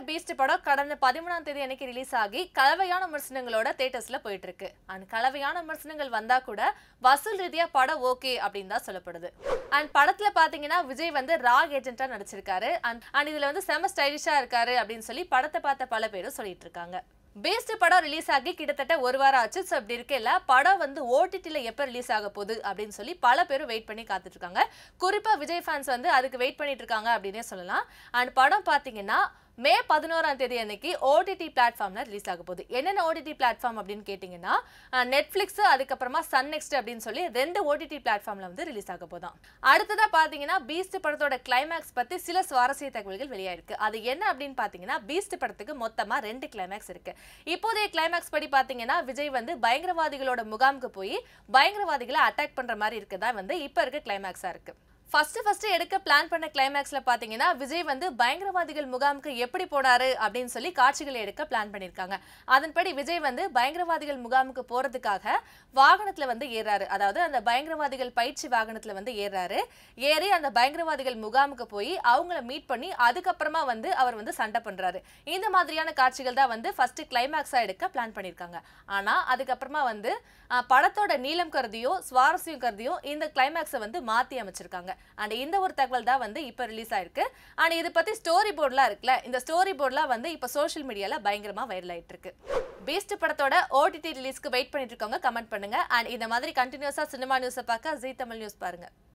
Beast படம் கடந்த பதிமூணாம் தேதி அன்னைக்கு ரிலீஸ் ஆகி கலவையான விமர்சனங்களோட தேட்டர்ஸ்ல போயிட்டு இருக்கு அண்ட் கலவையான விமர்சனங்கள் வந்தா கூட வசூல் ரீதியா படம் ஓகே அப்படின்னு தான் சொல்லப்படுது அண்ட் படத்துல பாத்தீங்கன்னா விஜய் வந்து ராக் ஏஜென்ட்டா நடிச்சிருக்காரு அண்ட் அண்ட் இதுல வந்து செம ஸ்டைலிஷா இருக்காரு அப்படின்னு சொல்லி படத்தை பார்த்த பல பேரும் சொல்லிட்டு இருக்காங்க பேஸ்ட் படம் ரிலீஸ் ஆகி கிட்டத்தட்ட ஒரு வாரம் ஆச்சு ஸோ அப்படி இருக்கையில படம் வந்து ஓடிடியில் எப்போ ரிலீஸ் ஆக போகுது அப்படின்னு சொல்லி பல பேரும் வெயிட் பண்ணி காத்துட்டு இருக்காங்க குறிப்பாக விஜய் ஃபேன்ஸ் வந்து அதுக்கு வெயிட் பண்ணிட்டு இருக்காங்க அப்படின்னே சொல்லலாம் அண்ட் படம் பார்த்தீங்கன்னா மே பதினோராம் தேதி அன்னைக்கு ஓடிடி பிளாட்ஃபார்ம்ல ரிலீஸ் ஆக போகுது என்னென்ன ஓடிடி பிளாட்ஃபார்ம் அப்படின்னு கேட்டிங்கன்னா நெட்ஃப்ளிக்ஸ் அதுக்கப்புறமா சன் நெக்ஸ்ட் அப்படின்னு சொல்லி ரெண்டு ஓடிடி பிளாட்ஃபார்ம்ல வந்து ரிலீஸ் ஆக போதாம் அடுத்ததா பார்த்தீங்கன்னா பீஸ்ட் படத்தோட கிளைமேக்ஸ் பத்தி சில சுவாரஸ்ய தகவல்கள் வெளியாயிருக்கு அது என்ன அப்படின்னு பார்த்தீங்கன்னா பீஸ்ட் படத்துக்கு மொத்தமா ரெண்டு கிளைமேக்ஸ் இருக்கு இப்போதைய கிளைமேக்ஸ் படி பார்த்தீங்கன்னா விஜய் வந்து பயங்கரவாதிகளோட முகாமுக்கு போய் பயங்கரவாதிகளை அட்டாக் பண்ற மாதிரி இருக்குதா வந்து இப்போ இருக்க கிளைமேக்ஸா இருக்கு ஃபர்ஸ்ட் ஃபர்ஸ்ட் எடுக்க பிளான் பண்ண கிளைமேக்ஸ்ல பாத்தீங்கன்னா விஜய் வந்து பயங்கரவாதிகள் முகாமுக்கு எப்படி போனாரு அப்படின்னு சொல்லி காட்சிகள் எடுக்க பிளான் பண்ணிருக்காங்க அதன்படி விஜய் வந்து பயங்கரவாதிகள் முகாமுக்கு போறதுக்காக வாகனத்துல வந்து ஏறாரு அதாவது அந்த பயங்கரவாதிகள் பயிற்சி வாகனத்துல வந்து ஏறாரு ஏறி அந்த பயங்கரவாதிகள் முகாமுக்கு போய் அவங்கள மீட் பண்ணி அதுக்கப்புறமா வந்து அவர் வந்து சண்டை பண்றாரு இந்த மாதிரியான காட்சிகள் தான் வந்து ஃபர்ஸ்ட் கிளைமேக்ஸா எடுக்க பிளான் பண்ணிருக்காங்க ஆனா அதுக்கப்புறமா வந்து அஹ், படத்தோட நீளம் கருதியும் சுவாரஸ்யம் கருதியும் இந்த கிளைமேக்ஸை வந்து மாத்தி அமைச்சிருக்காங்க அண்ட் இந்த ஒரு தகவல் தான் வந்து இப்போ ரிலீஸ் ஆயிருக்கு அண்ட் இதை பத்தி ஸ்டோரி போர்ட்லாம் இருக்குல்ல இந்த ஸ்டோரி போர்ட்லாம் வந்து இப்போ சோஷியல் மீடியால பயங்கரமா வைரல் ஆயிட்டு இருக்கு பீஸ்ட் படத்தோட ஓடிடி ரிலீஸ்க்கு வெயிட் பண்ணிட்டு இருக்கவங்க கமெண்ட் பண்ணுங்க அண்ட் இந்த மாதிரி கண்டினியூஸா சினிமா நியூஸை பார்க்க ஜீ தமிழ் நியூஸ் பாருங்க